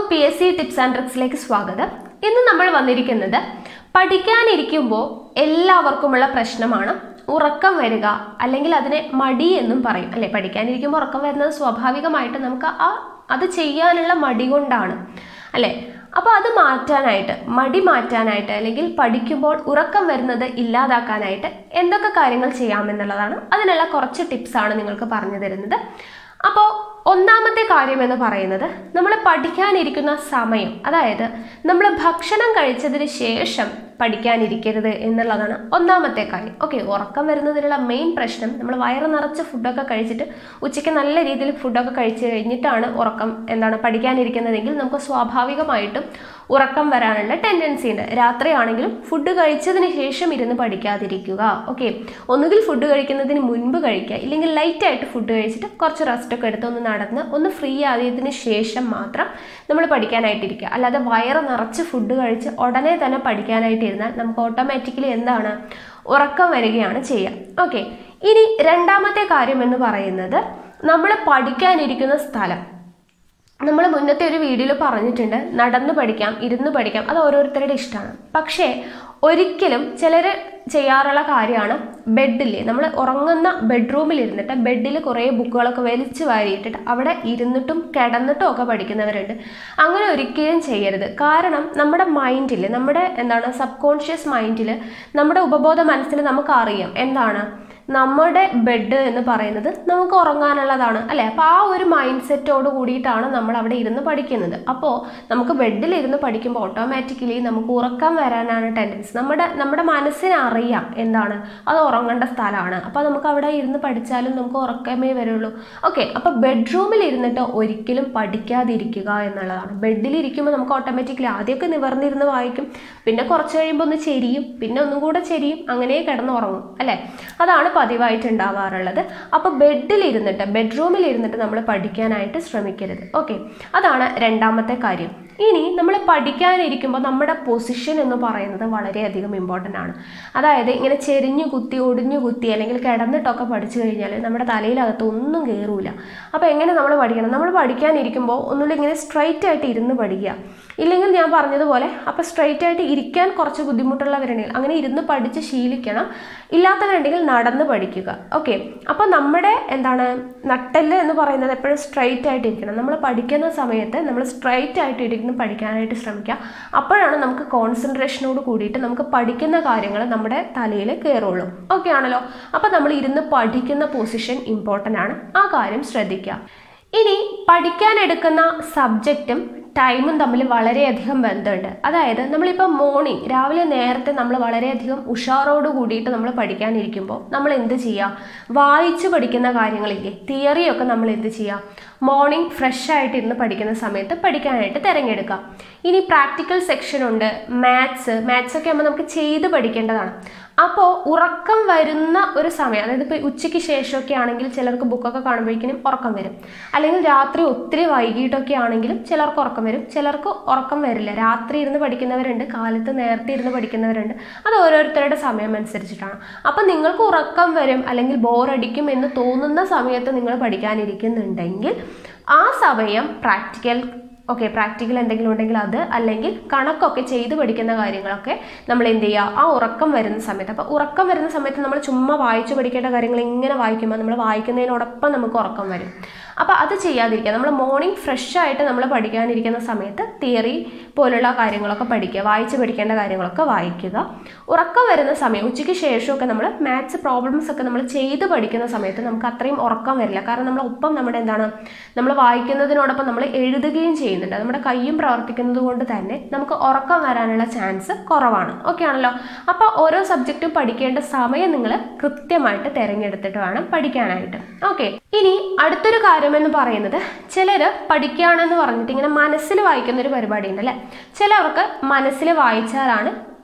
P S C tips and ട്രിക്സിലേക്ക് സ്വാഗതം ഇന്ന് നമ്മൾ വന്നിരിക്കുന്നത് പഠിക്കാനിരിക്കുമ്പോൾ എല്ലാവർക്കുമുള്ള പ്രശ്നമാണ് ഉറക്കം വരിക അല്ലെങ്കിൽ അതിനെ മടി എന്നും പറയും അല്ലെ പഠിക്കാനിരിക്കുമ്പോൾ ഉറക്കം വരുന്നത് സ്വാഭാവികമായിട്ട് നമുക്ക് ആ അത് ചെയ്യാനുള്ള മടി കൊണ്ടാണ് അല്ലെ അപ്പോൾ അത് മാറ്റാനായിട്ട് മടി മാറ്റാനായിട്ട് അല്ലെങ്കിൽ പഠിക്കുമ്പോൾ ഉറക്കം വരുന്നത് ഇല്ലാതാക്കാനായിട്ട് എന്തൊക്കെ കാര്യങ്ങൾ ചെയ്യാമെന്നുള്ളതാണ് അതിനുള്ള കുറച്ച് ടിപ്സാണ് നിങ്ങൾക്ക് പറഞ്ഞു തരുന്നത് അപ്പോൾ ഒന്നാമത്തെ കാര്യം എന്ന് പറയുന്നത് നമ്മൾ പഠിക്കാനിരിക്കുന്ന സമയം അതായത് നമ്മൾ ഭക്ഷണം കഴിച്ചതിന് ശേഷം പഠിക്കാനിരിക്കരുത് എന്നുള്ളതാണ് ഒന്നാമത്തെ കാര്യം ഓക്കെ ഉറക്കം വരുന്നതിനുള്ള മെയിൻ പ്രശ്നം നമ്മൾ വയറ് നിറച്ച് ഫുഡൊക്കെ കഴിച്ചിട്ട് ഉച്ചയ്ക്ക് നല്ല രീതിയിൽ ഫുഡൊക്കെ കഴിച്ച് കഴിഞ്ഞിട്ടാണ് ഉറക്കം എന്താണ് പഠിക്കാനിരിക്കുന്നതെങ്കിൽ നമുക്ക് സ്വാഭാവികമായിട്ടും ഉറക്കം വരാനുള്ള ടെൻഡൻസി ഉണ്ട് രാത്രിയാണെങ്കിലും ഫുഡ് കഴിച്ചതിന് ശേഷം ഇരുന്ന് പഠിക്കാതിരിക്കുക ഓക്കെ ഒന്നുകിൽ ഫുഡ് കഴിക്കുന്നതിന് മുൻപ് കഴിക്കുക ഇല്ലെങ്കിൽ ലൈറ്റായിട്ട് ഫുഡ് കഴിച്ചിട്ട് കുറച്ച് റെസ്റ്റൊക്കെ എടുത്ത് ഒന്ന് നടന്ന് ഒന്ന് ഫ്രീ ആയതിനു ശേഷം മാത്രം നമ്മൾ പഠിക്കാനായിട്ടിരിക്കുക അല്ലാതെ വയറ് നിറച്ച് ഫുഡ് കഴിച്ച് ഉടനെ തന്നെ പഠിക്കാനായിട്ട് ഇരുന്നാൽ നമുക്ക് ഓട്ടോമാറ്റിക്കലി എന്താണ് ഉറക്കം വരികയാണ് ചെയ്യുക ഓക്കെ ഇനി രണ്ടാമത്തെ കാര്യം എന്ന് പറയുന്നത് നമ്മൾ പഠിക്കാനിരിക്കുന്ന സ്ഥലം നമ്മൾ മുന്നത്തെ ഒരു വീഡിയോയിൽ പറഞ്ഞിട്ടുണ്ട് നടന്ന് പഠിക്കാം ഇരുന്ന് പഠിക്കാം അത് ഓരോരുത്തരുടെ ഇഷ്ടമാണ് പക്ഷേ ഒരിക്കലും ചിലർ ചെയ്യാറുള്ള കാര്യമാണ് ബെഡിൽ നമ്മൾ ഉറങ്ങുന്ന ബെഡ്റൂമിൽ ഇരുന്നിട്ട് ബെഡിൽ കുറേ ബുക്കുകളൊക്കെ വലിച്ചു വാരിയിട്ടിട്ട് അവിടെ ഇരുന്നിട്ടും കിടന്നിട്ടും ഒക്കെ പഠിക്കുന്നവരുണ്ട് അങ്ങനെ ഒരിക്കലും ചെയ്യരുത് കാരണം നമ്മുടെ മൈൻഡിൽ നമ്മുടെ എന്താണ് സബ് കോൺഷ്യസ് മൈൻഡിൽ നമ്മുടെ ഉപബോധ മനസ്സിൽ നമുക്കറിയാം എന്താണ് നമ്മുടെ ബെഡ് എന്ന് പറയുന്നത് നമുക്ക് ഉറങ്ങാനുള്ളതാണ് അല്ലേ അപ്പോൾ ആ ഒരു മൈൻഡ് സെറ്റോട് കൂടിയിട്ടാണ് നമ്മൾ അവിടെ ഇരുന്ന് പഠിക്കുന്നത് അപ്പോൾ നമുക്ക് ബെഡിൽ ഇരുന്ന് പഠിക്കുമ്പോൾ ഓട്ടോമാറ്റിക്കലി നമുക്ക് ഉറക്കം വരാനാണ് ടെൻഡൻസി നമ്മുടെ നമ്മുടെ മനസ്സിന് അറിയാം എന്താണ് അത് ഉറങ്ങേണ്ട സ്ഥലമാണ് അപ്പോൾ നമുക്ക് അവിടെ ഇരുന്ന് പഠിച്ചാലും നമുക്ക് ഉറക്കമേ വരുള്ളൂ ഓക്കെ അപ്പോൾ ബെഡ്റൂമിൽ ഇരുന്നിട്ട് ഒരിക്കലും പഠിക്കാതിരിക്കുക എന്നുള്ളതാണ് ബെഡിൽ ഇരിക്കുമ്പോൾ നമുക്ക് ഓട്ടോമാറ്റിക്കലി ആദ്യമൊക്കെ നിവർന്നിരുന്ന് വായിക്കും പിന്നെ കുറച്ച് കഴിയുമ്പോൾ ഒന്ന് ചെരിയും പിന്നെ ഒന്നും കൂടെ ചെരിയും അങ്ങനെ കിടന്ന് ഉറങ്ങും അല്ലേ അതാണ് പതിവായിട്ട് ഉണ്ടാവാറുള്ളത് അപ്പോൾ ബെഡിൽ ഇരുന്നിട്ട് ബെഡ്റൂമിൽ ഇരുന്നിട്ട് നമ്മൾ പഠിക്കാനായിട്ട് ശ്രമിക്കരുത് ഓക്കെ അതാണ് രണ്ടാമത്തെ കാര്യം ഇനി നമ്മൾ പഠിക്കാനിരിക്കുമ്പോൾ നമ്മുടെ പൊസിഷൻ എന്ന് പറയുന്നത് വളരെയധികം ഇമ്പോർട്ടൻ്റ് ആണ് അതായത് ഇങ്ങനെ ചെരിഞ്ഞു കുത്തി ഒടിഞ്ഞു കുത്തി അല്ലെങ്കിൽ കിടന്നിട്ടൊക്കെ പഠിച്ചു കഴിഞ്ഞാൽ നമ്മുടെ തലയിലകത്ത് ഒന്നും കയറൂല അപ്പോൾ എങ്ങനെ നമ്മൾ പഠിക്കണം നമ്മൾ പഠിക്കാനിരിക്കുമ്പോൾ ഒന്നുമില്ല ഇങ്ങനെ സ്ട്രൈറ്റ് ആയിട്ട് ഇരുന്ന് പഠിക്കുക ഇല്ലെങ്കിൽ ഞാൻ പറഞ്ഞതുപോലെ അപ്പോൾ സ്ട്രൈറ്റ് ആയിട്ട് ഇരിക്കാൻ കുറച്ച് ബുദ്ധിമുട്ടുള്ളവരുണ്ടെങ്കിൽ അങ്ങനെ ഇരുന്ന് പഠിച്ച് ശീലിക്കണം ഇല്ലാത്തവരുണ്ടെങ്കിൽ നടന്ന് പഠിക്കുക ഓക്കെ അപ്പോൾ നമ്മുടെ എന്താണ് നട്ടെല്ല് എന്ന് പറയുന്നത് എപ്പോഴും സ്ട്രൈറ്റ് ആയിട്ട് ഇരിക്കണം നമ്മൾ പഠിക്കുന്ന സമയത്ത് നമ്മൾ സ്ട്രൈറ്റ് ആയിട്ട് ഇരുന്ന് പഠിക്കാനായിട്ട് ശ്രമിക്കുക അപ്പോഴാണ് നമുക്ക് കോൺസെൻട്രേഷനോട് കൂടിയിട്ട് നമുക്ക് പഠിക്കുന്ന കാര്യങ്ങൾ നമ്മുടെ തലയിൽ കയറുള്ളൂ ഓക്കെ ആണല്ലോ അപ്പോൾ നമ്മൾ ഇരുന്ന് പഠിക്കുന്ന പൊസിഷൻ ഇമ്പോർട്ടൻ്റ് ആണ് ആ കാര്യം ശ്രദ്ധിക്കുക ഇനി പഠിക്കാനെടുക്കുന്ന സബ്ജക്റ്റും ടൈമും തമ്മിൽ വളരെയധികം ബന്ധമുണ്ട് അതായത് നമ്മളിപ്പോൾ മോർണിംഗ് രാവിലെ നേരത്തെ നമ്മൾ വളരെയധികം ഉഷാറോട് കൂടിയിട്ട് നമ്മൾ പഠിക്കാനിരിക്കുമ്പോൾ നമ്മൾ എന്ത് ചെയ്യുക വായിച്ച് പഠിക്കുന്ന കാര്യങ്ങളില്ലേ തിയറിയൊക്കെ നമ്മൾ എന്ത് ചെയ്യുക മോർണിംഗ് ഫ്രഷ് ആയിട്ട് ഇരുന്ന് പഠിക്കുന്ന സമയത്ത് പഠിക്കാനായിട്ട് തിരഞ്ഞെടുക്കുക ഇനി പ്രാക്ടിക്കൽ സെക്ഷൻ ഉണ്ട് മാത്സ് മാത്സ് ഒക്കെ ആകുമ്പോൾ നമുക്ക് ചെയ്ത് പഠിക്കേണ്ടതാണ് അപ്പോൾ ഉറക്കം വരുന്ന ഒരു സമയം അതായത് ഇപ്പോൾ ഉച്ചയ്ക്ക് ശേഷമൊക്കെ ആണെങ്കിൽ ചിലർക്ക് ബുക്കൊക്കെ കാണുമ്പോഴേക്കും ഉറക്കം വരും അല്ലെങ്കിൽ രാത്രി ഒത്തിരി വൈകിട്ടൊക്കെ ആണെങ്കിലും ചിലർക്ക് ഉറക്കം വരും ചിലർക്ക് ഉറക്കം വരില്ല രാത്രി ഇരുന്ന് പഠിക്കുന്നവരുണ്ട് കാലത്ത് നേരത്തെ ഇരുന്ന് പഠിക്കുന്നവരുണ്ട് അത് ഓരോരുത്തരുടെ സമയം അനുസരിച്ചിട്ടാണ് അപ്പം നിങ്ങൾക്ക് ഉറക്കം വരും അല്ലെങ്കിൽ ബോറടിക്കും എന്ന് തോന്നുന്ന സമയത്ത് നിങ്ങൾ പഠിക്കാനിരിക്കുന്നുണ്ടെങ്കിൽ ആ സമയം പ്രാക്ടിക്കൽ ഓക്കെ പ്രാക്ടിക്കൽ എന്തെങ്കിലും ഉണ്ടെങ്കിൽ അത് അല്ലെങ്കിൽ കണക്കൊക്കെ ചെയ്ത് പഠിക്കുന്ന കാര്യങ്ങളൊക്കെ നമ്മൾ എന്ത് ചെയ്യുക ആ ഉറക്കം വരുന്ന സമയത്ത് അപ്പോൾ ഉറക്കം വരുന്ന സമയത്ത് നമ്മൾ ചുമ്മാ വായിച്ചു പഠിക്കേണ്ട കാര്യങ്ങൾ ഇങ്ങനെ വായിക്കുമ്പോൾ നമ്മൾ വായിക്കുന്നതിനോടൊപ്പം നമുക്ക് ഉറക്കം വരും അപ്പോൾ അത് ചെയ്യാതിരിക്കുക നമ്മൾ മോർണിംഗ് ഫ്രഷ് ആയിട്ട് നമ്മൾ പഠിക്കാനിരിക്കുന്ന സമയത്ത് തിയറി പോലുള്ള കാര്യങ്ങളൊക്കെ പഠിക്കുക വായിച്ച് പഠിക്കേണ്ട കാര്യങ്ങളൊക്കെ വായിക്കുക ഉറക്കം വരുന്ന സമയം ഉച്ചയ്ക്ക് ശേഷമൊക്കെ നമ്മൾ മാത്സ് പ്രോബ്ലംസ് ഒക്കെ നമ്മൾ ചെയ്ത് പഠിക്കുന്ന സമയത്ത് നമുക്ക് അത്രയും ഉറക്കം വരില്ല കാരണം നമ്മൾ ഒപ്പം നമ്മുടെ എന്താണ് നമ്മൾ വായിക്കുന്നതിനോടൊപ്പം നമ്മൾ എഴുതുകയും ചെയ്യുന്നുണ്ട് നമ്മുടെ കൈയും പ്രവർത്തിക്കുന്നത് കൊണ്ട് തന്നെ നമുക്ക് ഉറക്കം വരാനുള്ള ചാൻസ് കുറവാണ് ഓക്കെ ആണല്ലോ അപ്പോൾ ഓരോ സബ്ജക്റ്റും പഠിക്കേണ്ട സമയം നിങ്ങൾ കൃത്യമായിട്ട് തിരഞ്ഞെടുത്തിട്ട് വേണം പഠിക്കാനായിട്ട് ഓക്കെ ഇനി അടുത്തൊരു കാര്യം എന്ന് പറയുന്നത് ചിലർ പഠിക്കുകയാണെന്ന് പറഞ്ഞിട്ട് ഇങ്ങനെ മനസ്സിൽ വായിക്കുന്ന ഒരു പരിപാടി ഉണ്ട് അല്ലേ ചിലവർക്ക് മനസ്സിൽ വായിച്ചാലാണ്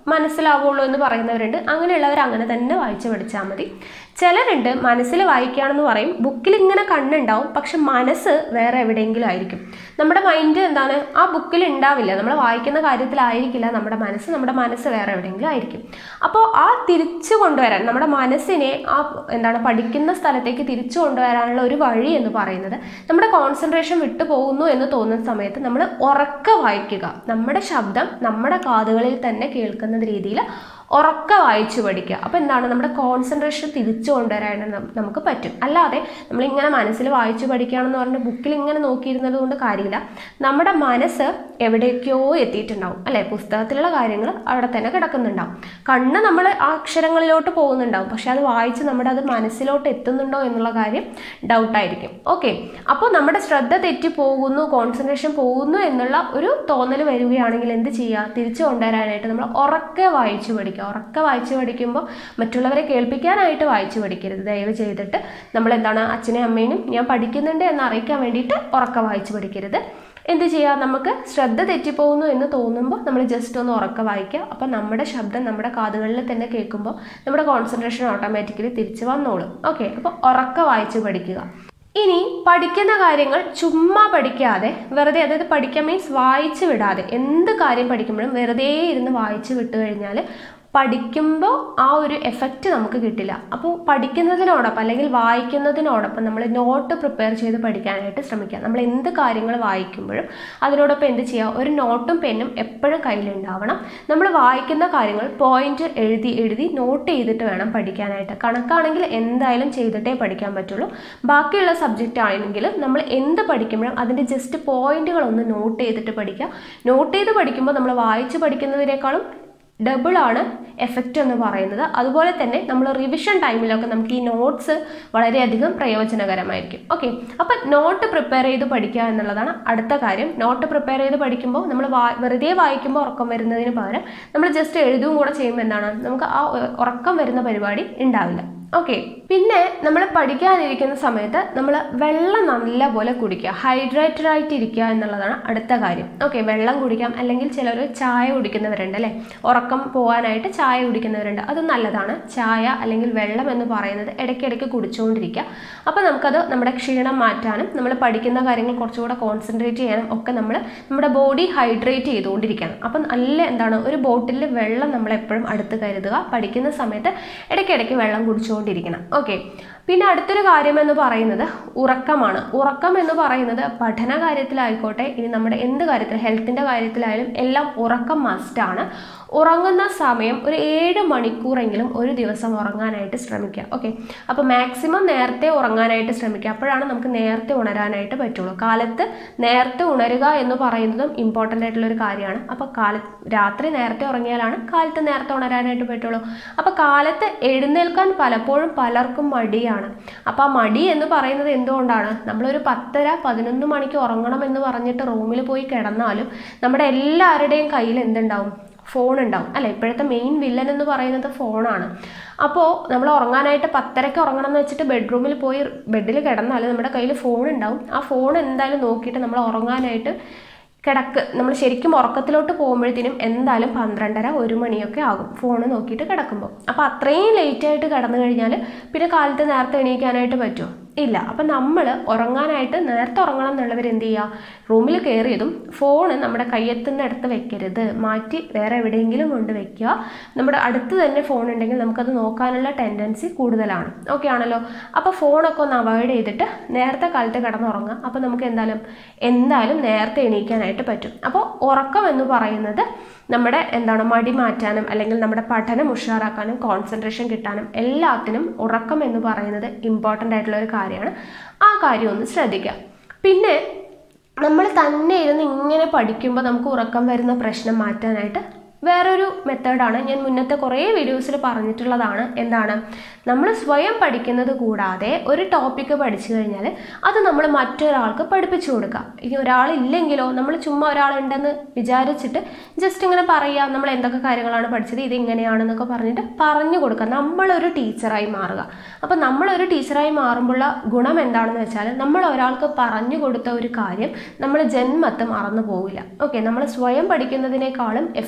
മനസ്സിലാവുള്ളൂ എന്ന് പറയുന്നവരുണ്ട് അങ്ങനെയുള്ളവർ അങ്ങനെ തന്നെ വായിച്ച് പഠിച്ചാൽ മതി ചിലരുണ്ട് മനസ്സിൽ വായിക്കുകയാണെന്ന് പറയും ബുക്കിൽ ഇങ്ങനെ കണ്ണുണ്ടാവും പക്ഷെ മനസ്സ് വേറെ എവിടെയെങ്കിലും ആയിരിക്കും നമ്മുടെ മൈൻഡ് എന്താണ് ആ ബുക്കിൽ ഉണ്ടാവില്ല നമ്മൾ വായിക്കുന്ന കാര്യത്തിലായിരിക്കില്ല നമ്മുടെ മനസ്സ് നമ്മുടെ മനസ്സ് വേറെ എവിടെയെങ്കിലും ആയിരിക്കും അപ്പോൾ ആ തിരിച്ചു കൊണ്ടുവരാൻ നമ്മുടെ മനസ്സിനെ ആ എന്താണ് പഠിക്കുന്ന സ്ഥലത്തേക്ക് തിരിച്ചു കൊണ്ടുവരാനുള്ള ഒരു വഴി എന്ന് പറയുന്നത് നമ്മുടെ കോൺസെൻട്രേഷൻ വിട്ടു പോകുന്നു എന്ന് തോന്നുന്ന സമയത്ത് നമ്മൾ ഉറക്ക വായിക്കുക നമ്മുടെ ശബ്ദം നമ്മുടെ കാതുകളിൽ തന്നെ കേൾക്കുന്ന രീതിയിൽ ഉറക്ക വായിച്ചു പഠിക്കുക അപ്പോൾ എന്താണ് നമ്മുടെ കോൺസെൻട്രേഷൻ തിരിച്ചു കൊണ്ടുവരാനായിട്ട് നം- നമുക്ക് പറ്റും അല്ലാതെ നമ്മളിങ്ങനെ മനസ്സിൽ വായിച്ചു പഠിക്കുകയാണെന്ന് പറഞ്ഞ് ബുക്കിൽ ഇങ്ങനെ നോക്കിയിരുന്നത് കൊണ്ട് കാര്യമില്ല നമ്മുടെ മനസ്സ് എവിടേക്കോ എത്തിയിട്ടുണ്ടാവും അല്ലേ പുസ്തകത്തിലുള്ള കാര്യങ്ങൾ അവിടെ തന്നെ കിടക്കുന്നുണ്ടാവും കണ്ണ് നമ്മൾ ആ അക്ഷരങ്ങളിലോട്ട് പോകുന്നുണ്ടാവും പക്ഷെ അത് വായിച്ച് നമ്മുടെ അത് മനസ്സിലോട്ട് എത്തുന്നുണ്ടോ എന്നുള്ള കാര്യം ഡൗട്ടായിരിക്കും ഓക്കെ അപ്പോൾ നമ്മുടെ ശ്രദ്ധ തെറ്റി പോകുന്നു കോൺസെൻട്രേഷൻ പോകുന്നു എന്നുള്ള ഒരു തോന്നൽ വരികയാണെങ്കിൽ എന്ത് ചെയ്യുക തിരിച്ചു കൊണ്ടുവരാനായിട്ട് നമ്മൾ ഉറക്കെ വായിച്ചു പഠിക്കുക ഉറക്കെ വായിച്ചു പഠിക്കുമ്പോൾ മറ്റുള്ളവരെ കേൾപ്പിക്കാനായിട്ട് വായിച്ചു പഠിക്കരുത് ദയവ് ചെയ്തിട്ട് നമ്മൾ എന്താണ് അച്ഛനെയും അമ്മേനും ഞാൻ പഠിക്കുന്നുണ്ട് എന്ന് അറിയിക്കാൻ വേണ്ടിയിട്ട് ഉറക്കെ വായിച്ചു പഠിക്കരുത് എന്ത് ചെയ്യുക നമുക്ക് ശ്രദ്ധ തെറ്റിപ്പോകുന്നു എന്ന് തോന്നുമ്പോൾ നമ്മൾ ജസ്റ്റ് ഒന്ന് ഉറക്കെ വായിക്കുക അപ്പം നമ്മുടെ ശബ്ദം നമ്മുടെ കാതുകളിൽ തന്നെ കേൾക്കുമ്പോൾ നമ്മുടെ കോൺസെൻട്രേഷൻ ഓട്ടോമാറ്റിക്കലി തിരിച്ചു വന്നോളും ഓക്കെ അപ്പോൾ ഉറക്കെ വായിച്ച് പഠിക്കുക ഇനി പഠിക്കുന്ന കാര്യങ്ങൾ ചുമ്മാ പഠിക്കാതെ വെറുതെ അതായത് പഠിക്കാൻ മീൻസ് വായിച്ച് വിടാതെ എന്ത് കാര്യം പഠിക്കുമ്പോഴും വെറുതെ ഇരുന്ന് വായിച്ച് വിട്ട് കഴിഞ്ഞാൽ പഠിക്കുമ്പോൾ ആ ഒരു എഫക്റ്റ് നമുക്ക് കിട്ടില്ല അപ്പോൾ പഠിക്കുന്നതിനോടൊപ്പം അല്ലെങ്കിൽ വായിക്കുന്നതിനോടൊപ്പം നമ്മൾ നോട്ട് പ്രിപ്പയർ ചെയ്ത് പഠിക്കാനായിട്ട് ശ്രമിക്കുക നമ്മൾ എന്ത് കാര്യങ്ങൾ വായിക്കുമ്പോഴും അതിനോടൊപ്പം എന്ത് ചെയ്യുക ഒരു നോട്ടും പെന്നും എപ്പോഴും കയ്യിലുണ്ടാവണം നമ്മൾ വായിക്കുന്ന കാര്യങ്ങൾ പോയിന്റ് എഴുതി എഴുതി നോട്ട് ചെയ്തിട്ട് വേണം പഠിക്കാനായിട്ട് കണക്കാണെങ്കിൽ എന്തായാലും ചെയ്തിട്ടേ പഠിക്കാൻ പറ്റുള്ളൂ ബാക്കിയുള്ള സബ്ജക്റ്റ് ആണെങ്കിൽ നമ്മൾ എന്ത് പഠിക്കുമ്പോഴും അതിൻ്റെ ജസ്റ്റ് പോയിന്റുകളൊന്ന് നോട്ട് ചെയ്തിട്ട് പഠിക്കുക നോട്ട് ചെയ്ത് പഠിക്കുമ്പോൾ നമ്മൾ വായിച്ച് പഠിക്കുന്നതിനേക്കാളും ഡബിൾ ആണ് എഫക്റ്റ് എന്ന് പറയുന്നത് അതുപോലെ തന്നെ നമ്മൾ റിവിഷൻ ടൈമിലൊക്കെ നമുക്ക് ഈ നോട്ട്സ് വളരെയധികം പ്രയോജനകരമായിരിക്കും ഓക്കെ അപ്പം നോട്ട് പ്രിപ്പയർ ചെയ്ത് പഠിക്കുക എന്നുള്ളതാണ് അടുത്ത കാര്യം നോട്ട് പ്രിപ്പയർ ചെയ്ത് പഠിക്കുമ്പോൾ നമ്മൾ വാ വെറുതെ വായിക്കുമ്പോൾ ഉറക്കം വരുന്നതിന് പകരം നമ്മൾ ജസ്റ്റ് എഴുതുകയും കൂടെ ചെയ്യുമ്പോൾ എന്താണ് നമുക്ക് ആ ഉ- ഉറക്കം വരുന്ന പരിപാടി ഉണ്ടാവില്ല ഓക്കെ പിന്നെ നമ്മൾ പഠിക്കാനിരിക്കുന്ന സമയത്ത് നമ്മൾ വെള്ളം നല്ലപോലെ കുടിക്കുക ഹൈഡ്രേറ്റഡ് ആയിട്ട് ഇരിക്കുക എന്നുള്ളതാണ് അടുത്ത കാര്യം ഓക്കെ വെള്ളം കുടിക്കാം അല്ലെങ്കിൽ ചിലർ ചായ കുടിക്കുന്നവരുണ്ട് അല്ലേ ഉറക്കം പോകാനായിട്ട് ചായ കുടിക്കുന്നവരുണ്ട് അത് നല്ലതാണ് ചായ അല്ലെങ്കിൽ വെള്ളം എന്ന് പറയുന്നത് ഇടയ്ക്കിടയ്ക്ക് കുടിച്ചുകൊണ്ടിരിക്കുക അപ്പോൾ നമുക്കത് നമ്മുടെ ക്ഷീണം മാറ്റാനും നമ്മൾ പഠിക്കുന്ന കാര്യങ്ങൾ കുറച്ചുകൂടെ കോൺസെൻട്രേറ്റ് ചെയ്യാനും ഒക്കെ നമ്മൾ നമ്മുടെ ബോഡി ഹൈഡ്രേറ്റ് ചെയ്തുകൊണ്ടിരിക്കണം അപ്പം നല്ല എന്താണ് ഒരു ബോട്ടിലിൽ വെള്ളം നമ്മൾ എപ്പോഴും അടുത്ത് കരുതുക പഠിക്കുന്ന സമയത്ത് ഇടയ്ക്കിടയ്ക്ക് വെള്ളം കുടിച്ചുകൊണ്ടിരിക്കണം ഓക്കെ പിന്നെ അടുത്തൊരു കാര്യം എന്ന് പറയുന്നത് ഉറക്കമാണ് ഉറക്കം എന്ന് പറയുന്നത് പഠന കാര്യത്തിലായിക്കോട്ടെ ഇനി നമ്മുടെ എന്ത് കാര്യത്തിൽ ഹെൽത്തിൻ്റെ കാര്യത്തിലായാലും എല്ലാം ഉറക്കം മസ്റ്റാണ് ഉറങ്ങുന്ന സമയം ഒരു ഏഴ് മണിക്കൂറെങ്കിലും ഒരു ദിവസം ഉറങ്ങാനായിട്ട് ശ്രമിക്കുക ഓക്കെ അപ്പോൾ മാക്സിമം നേരത്തെ ഉറങ്ങാനായിട്ട് ശ്രമിക്കുക അപ്പോഴാണ് നമുക്ക് നേരത്തെ ഉണരാനായിട്ട് പറ്റുള്ളൂ കാലത്ത് നേരത്തെ ഉണരുക എന്ന് പറയുന്നതും ഇമ്പോർട്ടൻ്റ് ആയിട്ടുള്ള ഒരു കാര്യമാണ് അപ്പോൾ കാല രാത്രി നേരത്തെ ഉറങ്ങിയാലാണ് കാലത്ത് നേരത്തെ ഉണരാനായിട്ട് പറ്റുള്ളൂ അപ്പോൾ കാലത്ത് എഴുന്നേൽക്കാൻ പലപ്പോഴും പലർക്കും മടിയാണ് അപ്പോൾ ആ മടി എന്ന് പറയുന്നത് എന്തുകൊണ്ടാണ് നമ്മളൊരു പത്തര പതിനൊന്ന് മണിക്ക് ഉറങ്ങണം എന്ന് പറഞ്ഞിട്ട് റൂമിൽ പോയി കിടന്നാലും നമ്മുടെ എല്ലാവരുടെയും കയ്യിൽ എന്തുണ്ടാവും ഫോൺ ഉണ്ടാവും അല്ല ഇപ്പോഴത്തെ മെയിൻ വില്ലൻ എന്ന് പറയുന്നത് ഫോണാണ് അപ്പോൾ നമ്മൾ ഉറങ്ങാനായിട്ട് പത്തരയ്ക്ക് ഉറങ്ങണം എന്ന് വെച്ചിട്ട് ബെഡ്റൂമിൽ പോയി ബെഡിൽ കിടന്നാൽ നമ്മുടെ കയ്യിൽ ഫോൺ ഉണ്ടാവും ആ ഫോൺ എന്തായാലും നോക്കിയിട്ട് നമ്മൾ ഉറങ്ങാനായിട്ട് കിടക്ക് നമ്മൾ ശരിക്കും ഉറക്കത്തിലോട്ട് പോകുമ്പോഴത്തേനും എന്തായാലും പന്ത്രണ്ടര ഒരു മണിയൊക്കെ ആകും ഫോൺ നോക്കിയിട്ട് കിടക്കുമ്പോൾ അപ്പോൾ അത്രയും ലേറ്റ് ആയിട്ട് കിടന്നു കഴിഞ്ഞാൽ പിന്നെ കാലത്ത് നേരത്തെ എണീക്കാനായിട്ട് പറ്റുമോ ഇല്ല അപ്പം നമ്മൾ ഉറങ്ങാനായിട്ട് നേരത്തെ ഉറങ്ങണം എന്നുള്ളവർ എന്ത് ചെയ്യുക റൂമിൽ കയറിയതും ഫോണ് നമ്മുടെ കയ്യെത്തുന്ന അടുത്ത് വെക്കരുത് മാറ്റി വേറെ എവിടെയെങ്കിലും കൊണ്ട് വെക്കുക നമ്മുടെ അടുത്ത് തന്നെ ഫോൺ ഉണ്ടെങ്കിൽ നമുക്കത് നോക്കാനുള്ള ടെൻഡൻസി കൂടുതലാണ് ഓക്കെ ആണല്ലോ അപ്പോൾ ഫോണൊക്കെ ഒന്ന് അവോയ്ഡ് ചെയ്തിട്ട് നേരത്തെ കാലത്ത് കിടന്നുറങ്ങുക അപ്പോൾ നമുക്ക് എന്തായാലും എന്തായാലും നേരത്തെ എണീക്കാനായിട്ട് പറ്റും അപ്പോൾ ഉറക്കം എന്ന് പറയുന്നത് നമ്മുടെ എന്താണ് മടി മാറ്റാനും അല്ലെങ്കിൽ നമ്മുടെ പഠനം ഉഷാറാക്കാനും കോൺസെൻട്രേഷൻ കിട്ടാനും എല്ലാത്തിനും ഉറക്കം എന്ന് പറയുന്നത് ഇമ്പോർട്ടൻ്റ് ആയിട്ടുള്ള ഒരു കാര്യമാണ് ആ കാര്യം ഒന്ന് ശ്രദ്ധിക്കുക പിന്നെ നമ്മൾ തന്നെ ഇരുന്ന് ഇങ്ങനെ പഠിക്കുമ്പോൾ നമുക്ക് ഉറക്കം വരുന്ന പ്രശ്നം മാറ്റാനായിട്ട് വേറൊരു മെത്തേഡാണ് ഞാൻ മുന്നത്തെ കുറേ വീഡിയോസിൽ പറഞ്ഞിട്ടുള്ളതാണ് എന്താണ് നമ്മൾ സ്വയം പഠിക്കുന്നത് കൂടാതെ ഒരു ടോപ്പിക്ക് പഠിച്ചു കഴിഞ്ഞാൽ അത് നമ്മൾ മറ്റൊരാൾക്ക് പഠിപ്പിച്ചു കൊടുക്കാം ഇനി ഒരാളില്ലെങ്കിലോ നമ്മൾ ചുമ്മാ ഒരാളുണ്ടെന്ന് വിചാരിച്ചിട്ട് ജസ്റ്റ് ഇങ്ങനെ പറയുക നമ്മൾ എന്തൊക്കെ കാര്യങ്ങളാണ് പഠിച്ചത് ഇത് ഇങ്ങനെയാണെന്നൊക്കെ പറഞ്ഞിട്ട് പറഞ്ഞു കൊടുക്കുക നമ്മളൊരു ടീച്ചറായി മാറുക അപ്പോൾ നമ്മളൊരു ടീച്ചറായി മാറുമ്പോഴുള്ള ഗുണം എന്താണെന്ന് വെച്ചാൽ നമ്മൾ ഒരാൾക്ക് പറഞ്ഞു കൊടുത്ത ഒരു കാര്യം നമ്മൾ ജന്മത്ത് മറന്നു പോവില്ല ഓക്കെ നമ്മൾ സ്വയം പഠിക്കുന്നതിനേക്കാളും എഫക്റ്റ്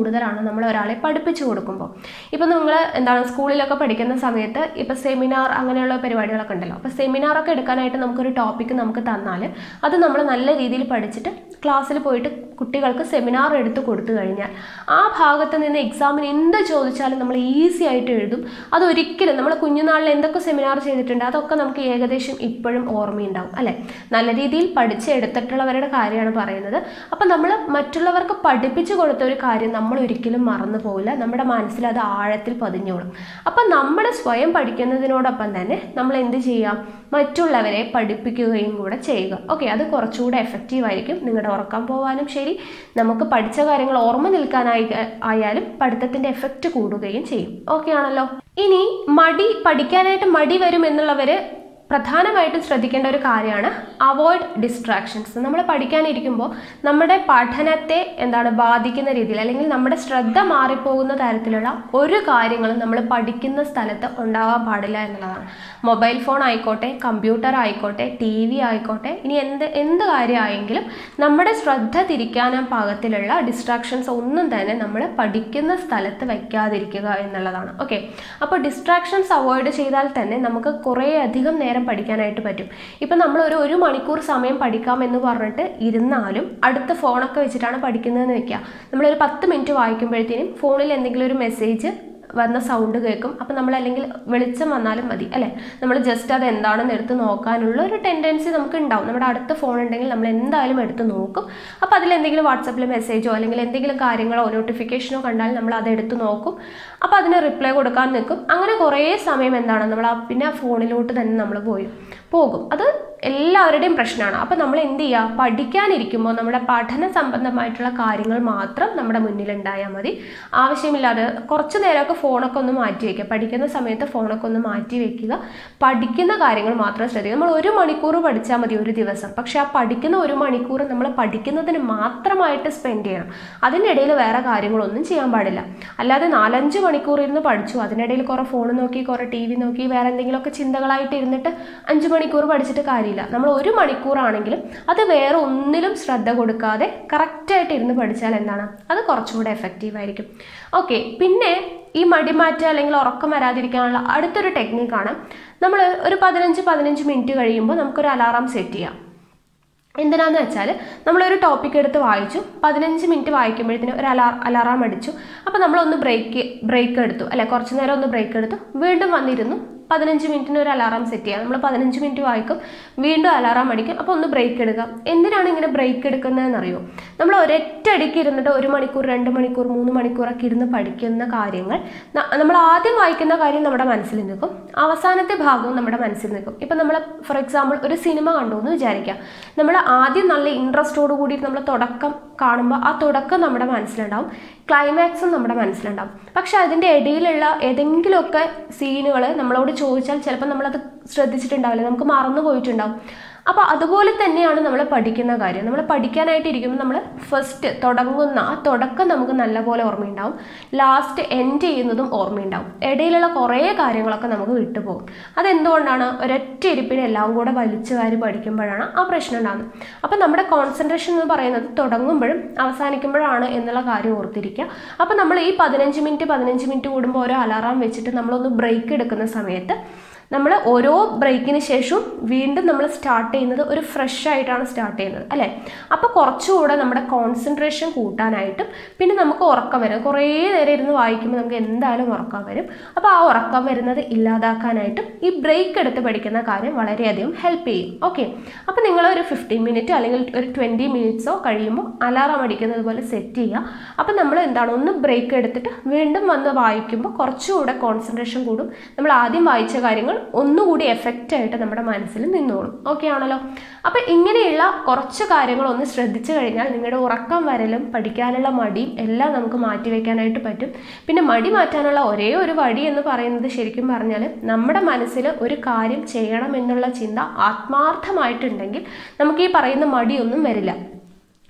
കൂടുതലാണ് നമ്മൾ ഒരാളെ പഠിപ്പിച്ചു കൊടുക്കുമ്പോൾ ഇപ്പം നിങ്ങൾ എന്താണ് സ്കൂളിലൊക്കെ പഠിക്കുന്ന സമയത്ത് ഇപ്പം സെമിനാർ അങ്ങനെയുള്ള പരിപാടികളൊക്കെ ഉണ്ടല്ലോ അപ്പോൾ സെമിനാറൊക്കെ എടുക്കാനായിട്ട് നമുക്കൊരു ടോപ്പിക്ക് നമുക്ക് തന്നാൽ അത് നമ്മൾ നല്ല രീതിയിൽ പഠിച്ചിട്ട് ക്ലാസ്സിൽ പോയിട്ട് കുട്ടികൾക്ക് സെമിനാർ എടുത്ത് കൊടുത്തു കഴിഞ്ഞാൽ ആ ഭാഗത്ത് നിന്ന് എക്സാമിന് എന്ത് ചോദിച്ചാലും നമ്മൾ ഈസി ആയിട്ട് എഴുതും അതൊരിക്കലും നമ്മൾ കുഞ്ഞുനാളിൽ എന്തൊക്കെ സെമിനാർ ചെയ്തിട്ടുണ്ട് അതൊക്കെ നമുക്ക് ഏകദേശം ഇപ്പോഴും ഓർമ്മയുണ്ടാവും അല്ലേ നല്ല രീതിയിൽ പഠിച്ച് എടുത്തിട്ടുള്ളവരുടെ കാര്യമാണ് പറയുന്നത് അപ്പം നമ്മൾ മറ്റുള്ളവർക്ക് പഠിപ്പിച്ചു കൊടുത്ത ഒരു കാര്യം നമ്മൾ ഒരിക്കലും മറന്നു പോകില്ല നമ്മുടെ മനസ്സിൽ അത് ആഴത്തിൽ പതിഞ്ഞോളും അപ്പം നമ്മൾ സ്വയം പഠിക്കുന്നതിനോടൊപ്പം തന്നെ നമ്മൾ എന്ത് ചെയ്യാം മറ്റുള്ളവരെ പഠിപ്പിക്കുകയും കൂടെ ചെയ്യുക ഓക്കെ അത് കുറച്ചുകൂടെ എഫക്റ്റീവ് ആയിരിക്കും നിങ്ങളുടെ ഉറക്കം പോകാനും ശരി നമുക്ക് പഠിച്ച കാര്യങ്ങൾ ഓർമ്മ നിൽക്കാനായി ആയാലും പഠിത്തത്തിന്റെ എഫക്റ്റ് കൂടുകയും ചെയ്യും ഓക്കെ ആണല്ലോ ഇനി മടി പഠിക്കാനായിട്ട് മടി വരും എന്നുള്ളവര് പ്രധാനമായിട്ടും ശ്രദ്ധിക്കേണ്ട ഒരു കാര്യമാണ് അവോയ്ഡ് ഡിസ്ട്രാക്ഷൻസ് നമ്മൾ പഠിക്കാനിരിക്കുമ്പോൾ നമ്മുടെ പഠനത്തെ എന്താണ് ബാധിക്കുന്ന രീതിയിൽ അല്ലെങ്കിൽ നമ്മുടെ ശ്രദ്ധ മാറിപ്പോകുന്ന തരത്തിലുള്ള ഒരു കാര്യങ്ങളും നമ്മൾ പഠിക്കുന്ന സ്ഥലത്ത് ഉണ്ടാവാൻ പാടില്ല എന്നുള്ളതാണ് മൊബൈൽ ഫോൺ ആയിക്കോട്ടെ കമ്പ്യൂട്ടർ ആയിക്കോട്ടെ ടി വി ആയിക്കോട്ടെ ഇനി എന്ത് എന്ത് കാര്യമായെങ്കിലും നമ്മുടെ ശ്രദ്ധ തിരിക്കാനും പാകത്തിലുള്ള ഡിസ്ട്രാക്ഷൻസ് ഒന്നും തന്നെ നമ്മൾ പഠിക്കുന്ന സ്ഥലത്ത് വയ്ക്കാതിരിക്കുക എന്നുള്ളതാണ് ഓക്കെ അപ്പോൾ ഡിസ്ട്രാക്ഷൻസ് അവോയ്ഡ് ചെയ്താൽ തന്നെ നമുക്ക് കുറേ അധികം നേരം പഠിക്കാനായിട്ട് പറ്റും ഇപ്പം നമ്മൾ ഒരു ഒരു മണിക്കൂർ സമയം പഠിക്കാം എന്ന് പറഞ്ഞിട്ട് ഇരുന്നാലും അടുത്ത ഫോണൊക്കെ വെച്ചിട്ടാണ് പഠിക്കുന്നതെന്ന് വെക്കുക നമ്മളൊരു പത്ത് മിനിറ്റ് വായിക്കുമ്പോഴത്തേനും ഫോണിൽ എന്തെങ്കിലും ഒരു മെസ്സേജ് വന്ന സൗണ്ട് കേൾക്കും അപ്പം നമ്മൾ അല്ലെങ്കിൽ വെളിച്ചം വന്നാലും മതി അല്ലേ നമ്മൾ ജസ്റ്റ് അത് എന്താണെന്ന് എടുത്ത് നോക്കാനുള്ള ഒരു ടെൻഡൻസി നമുക്ക് ഉണ്ടാവും നമ്മുടെ അടുത്ത ഫോൺ ഉണ്ടെങ്കിൽ നമ്മൾ എന്തായാലും എടുത്ത് നോക്കും അപ്പോൾ അതിൽ എന്തെങ്കിലും വാട്സപ്പിൽ മെസ്സേജോ അല്ലെങ്കിൽ എന്തെങ്കിലും കാര്യങ്ങളോ നോട്ടിഫിക്കേഷനോ കണ്ടാൽ നമ്മൾ അത് എടുത്ത് നോക്കും അപ്പോൾ അതിന് റിപ്ലൈ കൊടുക്കാൻ നിൽക്കും അങ്ങനെ കുറേ സമയം എന്താണ് നമ്മൾ ആ പിന്നെ ആ ഫോണിലോട്ട് തന്നെ നമ്മൾ പോയി പോകും അത് എല്ലാവരുടെയും പ്രശ്നമാണ് അപ്പോൾ നമ്മൾ എന്ത് ചെയ്യുക പഠിക്കാനിരിക്കുമ്പോൾ നമ്മുടെ പഠന സംബന്ധമായിട്ടുള്ള കാര്യങ്ങൾ മാത്രം നമ്മുടെ മുന്നിലുണ്ടായാൽ മതി ആവശ്യമില്ലാതെ കുറച്ച് നേരമൊക്കെ ഫോണൊക്കെ ഒന്ന് മാറ്റി വയ്ക്കുക പഠിക്കുന്ന സമയത്ത് ഫോണൊക്കെ ഒന്ന് മാറ്റി വെക്കുക പഠിക്കുന്ന കാര്യങ്ങൾ മാത്രം ശ്രദ്ധിക്കുക നമ്മൾ ഒരു മണിക്കൂർ പഠിച്ചാൽ മതി ഒരു ദിവസം പക്ഷെ ആ പഠിക്കുന്ന ഒരു മണിക്കൂർ നമ്മൾ പഠിക്കുന്നതിന് മാത്രമായിട്ട് സ്പെൻഡ് ചെയ്യണം അതിനിടയിൽ വേറെ കാര്യങ്ങളൊന്നും ചെയ്യാൻ പാടില്ല അല്ലാതെ നാലഞ്ച് മണിക്കൂർ ഇരുന്ന് പഠിച്ചു അതിനിടയിൽ കുറേ ഫോൺ നോക്കി കുറേ ടി വി നോക്കി വേറെ എന്തെങ്കിലുമൊക്കെ ചിന്തകളായിട്ട് ഇരുന്നിട്ട് അഞ്ച് മണിക്കൂർ പഠിച്ചിട്ട് കാര്യമില്ല നമ്മൾ ഒരു മണിക്കൂറാണെങ്കിലും അത് വേറെ ഒന്നിലും ശ്രദ്ധ കൊടുക്കാതെ കറക്റ്റായിട്ട് ഇരുന്ന് പഠിച്ചാൽ എന്താണ് അത് കുറച്ചുകൂടെ എഫക്റ്റീവ് ആയിരിക്കും ഓക്കെ പിന്നെ ഈ മടിമാറ്റം അല്ലെങ്കിൽ ഉറക്കം വരാതിരിക്കാനുള്ള അടുത്തൊരു ടെക്നിക്കാണ് നമ്മൾ ഒരു പതിനഞ്ച് പതിനഞ്ച് മിനിറ്റ് കഴിയുമ്പോൾ നമുക്കൊരു അലാറം സെറ്റ് ചെയ്യാം എന്തിനാന്ന് വെച്ചാൽ നമ്മളൊരു ടോപ്പിക് എടുത്ത് വായിച്ചു പതിനഞ്ച് മിനിറ്റ് വായിക്കുമ്പോഴത്തേന് ഒരു അലാ അലാറാം അടിച്ചു അപ്പോൾ നമ്മളൊന്ന് ബ്രേക്ക് ബ്രേക്ക് എടുത്തു അല്ലെ കുറച്ച് നേരം ഒന്ന് ബ്രേക്ക് എടുത്തു വീണ്ടും വന്നിരുന്നു പതിനഞ്ച് മിനിറ്റിന് ഒരു അലാറം സെറ്റ് ചെയ്യാം നമ്മൾ പതിനഞ്ച് മിനിറ്റ് വായിക്കും വീണ്ടും അലാറം അടിക്കും അപ്പോൾ ഒന്ന് ബ്രേക്ക് എടുക്കാം എന്തിനാണ് ഇങ്ങനെ ബ്രേക്ക് എടുക്കുന്നതെന്ന് അറിയോ നമ്മൾ ഒരൊറ്റയടിക്ക് ഇരുന്നിട്ട് ഒരു മണിക്കൂർ രണ്ട് മണിക്കൂർ മൂന്ന് മണിക്കൂറൊക്കെ ഇരുന്ന് പഠിക്കുന്ന കാര്യങ്ങൾ ന- നമ്മൾ ആദ്യം വായിക്കുന്ന കാര്യം നമ്മുടെ മനസ്സിൽ നിൽക്കും അവസാനത്തെ ഭാഗവും നമ്മുടെ മനസ്സിൽ നിൽക്കും ഇപ്പം നമ്മൾ ഫോർ എക്സാമ്പിൾ ഒരു സിനിമ കണ്ടു എന്ന് വിചാരിക്കാം നമ്മൾ ആദ്യം നല്ല ഇൻട്രസ്റ്റോട് കൂടി നമ്മൾ തുടക്കം കാണുമ്പോൾ ആ തുടക്കം നമ്മുടെ മനസ്സിലുണ്ടാവും ക്ലൈമാക്സും നമ്മുടെ മനസ്സിലുണ്ടാവും പക്ഷെ അതിൻ്റെ ഇടയിലുള്ള ഏതെങ്കിലുമൊക്കെ സീനുകൾ നമ്മളോട് ചോദിച്ചാൽ ചിലപ്പോൾ നമ്മളത് ശ്രദ്ധിച്ചിട്ടുണ്ടാവില്ല നമുക്ക് മറന്നു പോയിട്ടുണ്ടാവും അപ്പോൾ അതുപോലെ തന്നെയാണ് നമ്മൾ പഠിക്കുന്ന കാര്യം നമ്മൾ പഠിക്കാനായിട്ട് ഇരിക്കുമ്പോൾ നമ്മൾ ഫസ്റ്റ് തുടങ്ങുന്ന ആ തുടക്കം നമുക്ക് നല്ലപോലെ ഓർമ്മയുണ്ടാവും ലാസ്റ്റ് എൻഡ് ചെയ്യുന്നതും ഓർമ്മയുണ്ടാവും ഇടയിലുള്ള കുറേ കാര്യങ്ങളൊക്കെ നമുക്ക് വിട്ടുപോകും അതെന്തുകൊണ്ടാണ് ഒരൊറ്റ ഇരിപ്പിന് എല്ലാം കൂടെ വലിച്ചു വാരി പഠിക്കുമ്പോഴാണ് ആ പ്രശ്നം ഉണ്ടാകുന്നത് അപ്പം നമ്മുടെ കോൺസെൻട്രേഷൻ എന്ന് പറയുന്നത് തുടങ്ങുമ്പോഴും അവസാനിക്കുമ്പോഴാണ് എന്നുള്ള കാര്യം ഓർത്തിരിക്കുക അപ്പം നമ്മൾ ഈ പതിനഞ്ച് മിനിറ്റ് പതിനഞ്ച് മിനിറ്റ് കൂടുമ്പോൾ ഓരോ അലാറാം വെച്ചിട്ട് നമ്മളൊന്ന് ബ്രേക്ക് എടുക്കുന്ന സമയത്ത് നമ്മൾ ഓരോ ബ്രേക്കിന് ശേഷവും വീണ്ടും നമ്മൾ സ്റ്റാർട്ട് ചെയ്യുന്നത് ഒരു ഫ്രഷ് ആയിട്ടാണ് സ്റ്റാർട്ട് ചെയ്യുന്നത് അല്ലേ അപ്പോൾ കുറച്ചുകൂടെ നമ്മുടെ കോൺസെൻട്രേഷൻ കൂട്ടാനായിട്ടും പിന്നെ നമുക്ക് ഉറക്കം വരും കുറേ നേരം ഇരുന്ന് വായിക്കുമ്പോൾ നമുക്ക് എന്തായാലും ഉറക്കം വരും അപ്പോൾ ആ ഉറക്കം വരുന്നത് ഇല്ലാതാക്കാനായിട്ടും ഈ ബ്രേക്ക് എടുത്ത് പഠിക്കുന്ന കാര്യം വളരെയധികം ഹെൽപ്പ് ചെയ്യും ഓക്കെ അപ്പോൾ നിങ്ങൾ ഒരു ഫിഫ്റ്റീൻ മിനിറ്റ് അല്ലെങ്കിൽ ഒരു ട്വൻറ്റി മിനിറ്റ്സോ കഴിയുമ്പോൾ അലാറം അടിക്കുന്നത് പോലെ സെറ്റ് ചെയ്യുക അപ്പോൾ നമ്മൾ എന്താണ് ഒന്ന് ബ്രേക്ക് എടുത്തിട്ട് വീണ്ടും വന്ന് വായിക്കുമ്പോൾ കുറച്ചുകൂടെ കോൺസെൻട്രേഷൻ കൂടും നമ്മൾ ആദ്യം വായിച്ച കാര്യങ്ങൾ ഒന്നുകൂടി എഫക്റ്റ് ആയിട്ട് നമ്മുടെ മനസ്സിൽ നിന്നോളും ഓക്കെ ആണല്ലോ അപ്പോൾ ഇങ്ങനെയുള്ള കുറച്ച് കാര്യങ്ങൾ ഒന്ന് ശ്രദ്ധിച്ചു കഴിഞ്ഞാൽ നിങ്ങളുടെ ഉറക്കം വരലും പഠിക്കാനുള്ള മടിയും എല്ലാം നമുക്ക് മാറ്റി വെക്കാനായിട്ട് പറ്റും പിന്നെ മടി മാറ്റാനുള്ള ഒരേ ഒരു വഴി എന്ന് പറയുന്നത് ശരിക്കും പറഞ്ഞാൽ നമ്മുടെ മനസ്സിൽ ഒരു കാര്യം ചെയ്യണം എന്നുള്ള ചിന്ത ആത്മാർത്ഥമായിട്ടുണ്ടെങ്കിൽ നമുക്ക് ഈ പറയുന്ന മടിയൊന്നും വരില്ല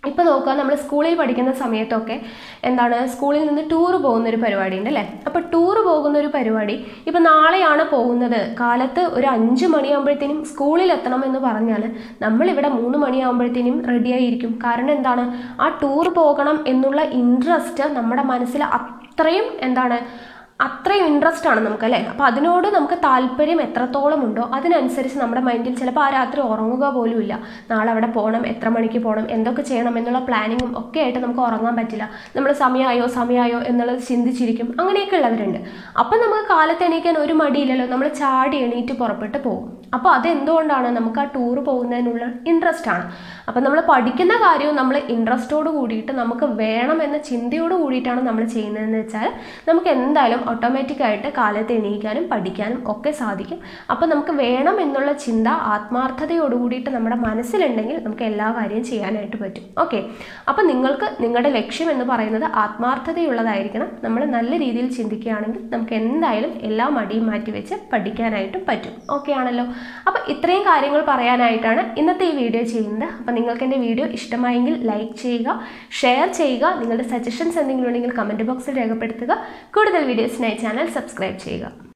ഇപ്പോൾ നോക്കുക നമ്മൾ സ്കൂളിൽ പഠിക്കുന്ന സമയത്തൊക്കെ എന്താണ് സ്കൂളിൽ നിന്ന് ടൂർ പോകുന്ന ഒരു പരിപാടി ഉണ്ട് അല്ലേ അപ്പോൾ ടൂർ പോകുന്ന ഒരു പരിപാടി ഇപ്പോൾ നാളെയാണ് പോകുന്നത് കാലത്ത് ഒരു അഞ്ച് മണിയാകുമ്പോഴത്തേനും സ്കൂളിൽ എത്തണം എന്ന് പറഞ്ഞാൽ നമ്മളിവിടെ മൂന്ന് മണിയാകുമ്പോഴത്തേനും റെഡിയായിരിക്കും കാരണം എന്താണ് ആ ടൂർ പോകണം എന്നുള്ള ഇൻട്രസ്റ്റ് നമ്മുടെ മനസ്സിൽ അത്രയും എന്താണ് അത്രയും ഇൻട്രസ്റ്റ് ആണ് നമുക്ക് അല്ലേ അപ്പോൾ അതിനോട് നമുക്ക് താല്പര്യം എത്രത്തോളം ഉണ്ടോ അതിനനുസരിച്ച് നമ്മുടെ മൈൻഡിൽ ചിലപ്പോൾ ആ രാത്രി ഉറങ്ങുക പോലും ഇല്ല നാളെ അവിടെ പോകണം എത്ര മണിക്ക് പോകണം എന്തൊക്കെ ചെയ്യണം എന്നുള്ള പ്ലാനിങ്ങും ഒക്കെ ആയിട്ട് നമുക്ക് ഉറങ്ങാൻ പറ്റില്ല നമ്മൾ സമയമായോ സമയമായോ എന്നുള്ളത് ചിന്തിച്ചിരിക്കും അങ്ങനെയൊക്കെ ഉള്ളവരുണ്ട് അപ്പം നമുക്ക് കാലത്ത് എണീക്കാൻ ഒരു മടിയില്ലല്ലോ നമ്മൾ ചാടി എണീറ്റ് പുറപ്പെട്ട് പോകും അപ്പോൾ അതെന്തുകൊണ്ടാണ് നമുക്ക് ആ ടൂർ പോകുന്നതിനുള്ള ഇൻട്രസ്റ്റ് ആണ് അപ്പം നമ്മൾ പഠിക്കുന്ന കാര്യവും നമ്മൾ ഇൻട്രസ്റ്റോട് കൂടിയിട്ട് നമുക്ക് വേണം എന്ന ചിന്തയോട് കൂടിയിട്ടാണ് നമ്മൾ ചെയ്യുന്നതെന്ന് വെച്ചാൽ നമുക്ക് എന്തായാലും ഓട്ടോമാറ്റിക്കായിട്ട് കാലത്ത് എണീക്കാനും പഠിക്കാനും ഒക്കെ സാധിക്കും അപ്പോൾ നമുക്ക് വേണം എന്നുള്ള ചിന്ത ആത്മാർത്ഥതയോട് കൂടിയിട്ട് നമ്മുടെ മനസ്സിലുണ്ടെങ്കിൽ നമുക്ക് എല്ലാ കാര്യവും ചെയ്യാനായിട്ട് പറ്റും ഓക്കെ അപ്പോൾ നിങ്ങൾക്ക് നിങ്ങളുടെ ലക്ഷ്യം എന്ന് പറയുന്നത് ആത്മാർത്ഥതയുള്ളതായിരിക്കണം നമ്മൾ നല്ല രീതിയിൽ ചിന്തിക്കുകയാണെങ്കിൽ നമുക്ക് എന്തായാലും എല്ലാ മടിയും മാറ്റിവെച്ച് പഠിക്കാനായിട്ടും പറ്റും ഓക്കെ ആണല്ലോ അപ്പോൾ ഇത്രയും കാര്യങ്ങൾ പറയാനായിട്ടാണ് ഇന്നത്തെ ഈ വീഡിയോ ചെയ്യുന്നത് അപ്പോൾ നിങ്ങൾക്ക് എൻ്റെ വീഡിയോ ഇഷ്ടമായെങ്കിൽ ലൈക്ക് ചെയ്യുക ഷെയർ ചെയ്യുക നിങ്ങളുടെ സജഷൻസ് എന്തെങ്കിലും ഉണ്ടെങ്കിൽ കമൻറ്റ് ബോക്സിൽ രേഖപ്പെടുത്തുക കൂടുതൽ വീഡിയോസിനായി ചാനൽ സബ്സ്ക്രൈബ് ചെയ്യുക